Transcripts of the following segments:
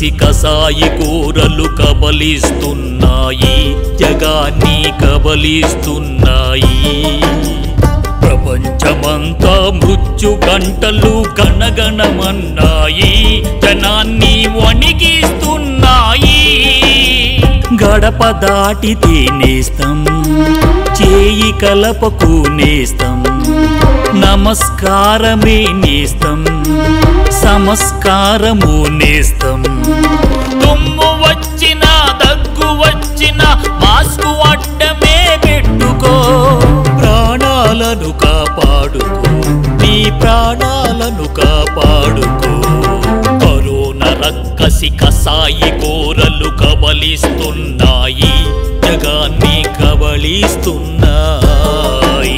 కసి కసాయి కూరలు కబలిస్తున్నాయి జగాన్ని కబలిస్తున్నాయి ప్రపంచమంతా మృత్యు గంటలు గణగణమన్నాయి జనాన్ని వణికిస్తున్నాయి గడప దాటితే నేస్తం చేయి కలపకు నేస్తం నమస్కారమే నేస్తం సమస్కారము నేస్తం తుమ్ము వచ్చిన దగ్గు వచ్చిన మాస్కు అడ్డమే పెట్టుకో ప్రాణాలను కాపాడుకో నీ ప్రాణాలను కాపాడుకో కరోనా రక్కసి కసాయి కూరలు కబలిస్తున్నాయి జగాన్ని కబలిస్తున్నాయి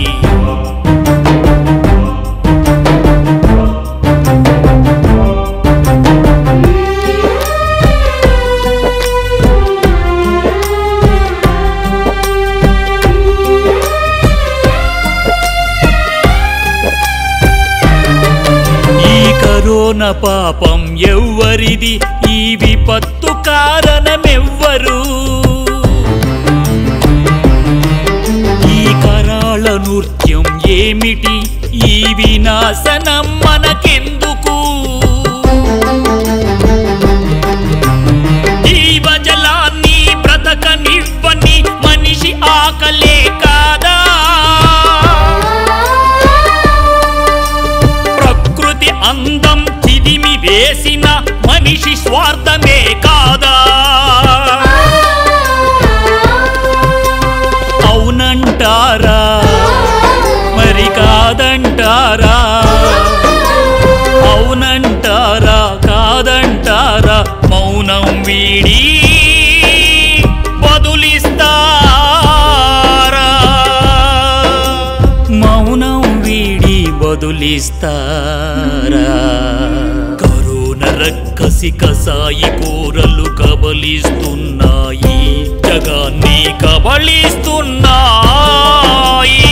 ఈ కరోనా పాపం ఎవ్వరిది ఈ విపత్తు కారణమెవ్వరు ఈ కరాళ నృత్యం ఏమిటి ఈ వినాశనం మనకెందుకు జీవజలాన్ని బ్రతకనివ్వని మనిషి ఆకలే కాదా ప్రకృతి అందం చిదిమి వేసిన మనిషి స్వార్థమే కాదా అవునంటారా మరి కాదంటారా అవునంటారా కాదంటారా మౌనం వీడి బదులిస్తారా మౌనం వీడి బదులిస్తారా కరోనా రక్కసి కసాయి కూరలు కబలిస్తున్నాయి జగాన్ని కబలిస్తున్నాయి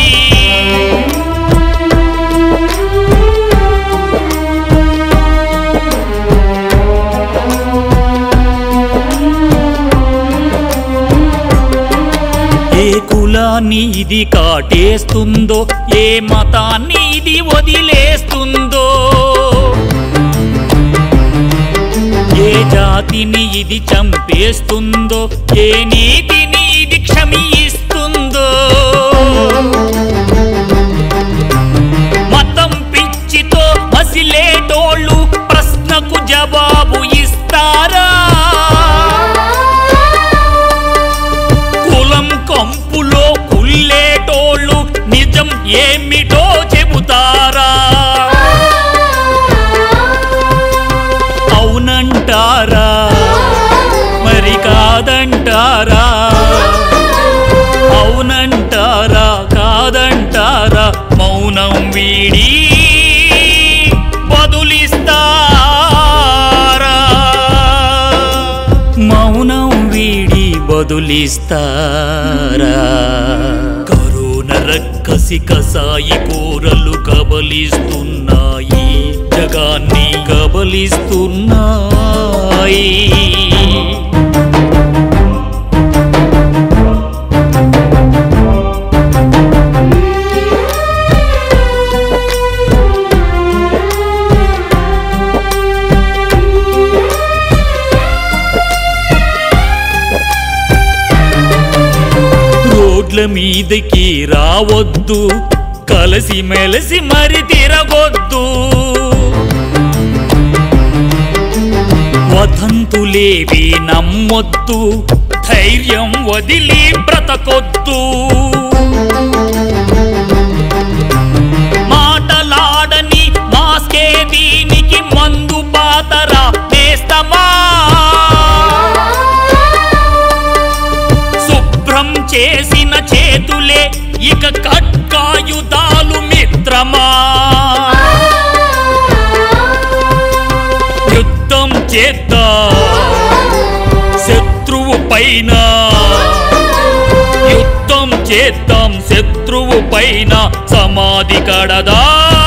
ఏ కులాన్ని ఇది కాటేస్తుందో ఏ మతాన్ని ఇది వదిలేస్తుందో ఏ జాతిని ఇది చంపేస్తుందో ఏ నీతిని ఇది క్షమిస్తుందో మతం పిచ్చితో మసిలేటోళ్ళు ప్రశ్నకు జవాబు ఇస్తారా కులం కంపులో కుల్లేటోళ్ళు నిజం ఏమిటో చెబుతారా అవునంటారా మరి కాదంటారా అవునంటారా కాదంటారా మౌనం వీడి బదులిస్తారా మౌనం వీడి బదులిస్తారా కరోనా రక్కసి కసాయి కూరలు కబలిస్తున్నాయి జగాన్ని కబలిస్తున్నాయి రోడ్ల మీదకి రావద్దు కలసి మెలసి మరి తిరగొద్దు వదంతులేవి నమ్మొద్దు ధైర్యం వదిలి బ్రతకొద్దు మాటలాడని మాస్కే దీనికి మందు పాతరా నేస్తమా శుభ్రం చేసిన చేతులే ఇక ఖడ్గాయుధాలు మిత్రమా యుద్ధం చేద్దాం శత్రువు పైన యుద్ధం చేద్దాం శత్రువు పైన సమాధి కడదా